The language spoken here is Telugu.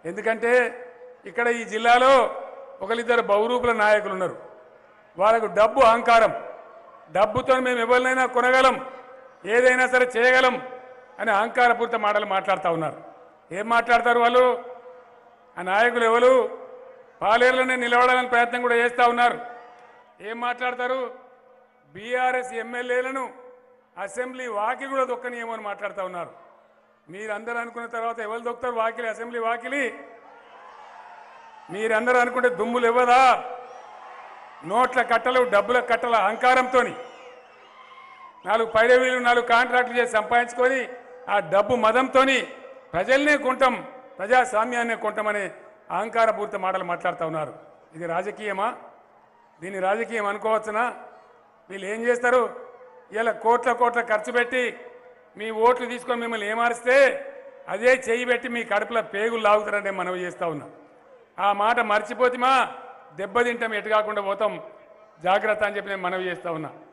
ఎందుకంటే ఇక్కడ ఈ జిల్లాలో ఒకరిద్దరు బహురూపుల నాయకులు ఉన్నారు వాళ్ళకు డబ్బు అహంకారం డబ్బుతో మేము ఎవరినైనా కొనగలం ఏదైనా సరే చేయగలం అని అహంకారపూరిత మాటలు మాట్లాడుతూ ఉన్నారు ఏం మాట్లాడతారు వాళ్ళు ఆ నాయకులు ఎవరు పాలేరులోనే నిలబడాలని ప్రయత్నం కూడా చేస్తూ ఉన్నారు ఏం మాట్లాడతారు బీఆర్ఎస్ ఎమ్మెల్యేలను అసెంబ్లీ వాకిలి కూడా దొక్కనియేమో అని మాట్లాడుతూ ఉన్నారు మీరందరూ అనుకున్న తర్వాత ఎవరు దొక్కుతారు వాకిలి అసెంబ్లీ వాకిలి మీరందరూ అనుకుంటే దుమ్ములు ఇవ్వదా నోట్ల కట్టలు డబ్బుల కట్టల అహంకారంతో నాలుగు పైరవీలు నాలుగు కాంట్రాక్టులు చేసి సంపాదించుకొని ఆ డబ్బు మదంతో ప్రజల్నే కొంటాం ప్రజాస్వామ్యాన్నే కొంటామనే అహంకారపూరిత మాటలు మాట్లాడుతూ ఉన్నారు ఇది రాజకీయమా దీన్ని రాజకీయం అనుకోవచ్చునా వీళ్ళు ఏం చేస్తారు ఇలా కోట్ల కోట్ల ఖర్చు పెట్టి మీ ఓట్లు తీసుకొని మిమ్మల్ని ఏమారిస్తే అదే చెయ్యి పెట్టి మీ కడుపులో పేగులు లాగుతారని నేను మనవి చేస్తా ఉన్నా ఆ మాట మర్చిపోతిమా దెబ్బతింటాం ఎటు కాకుండా పోతాం జాగ్రత్త అని చెప్పి నేను మనవి చేస్తా ఉన్నా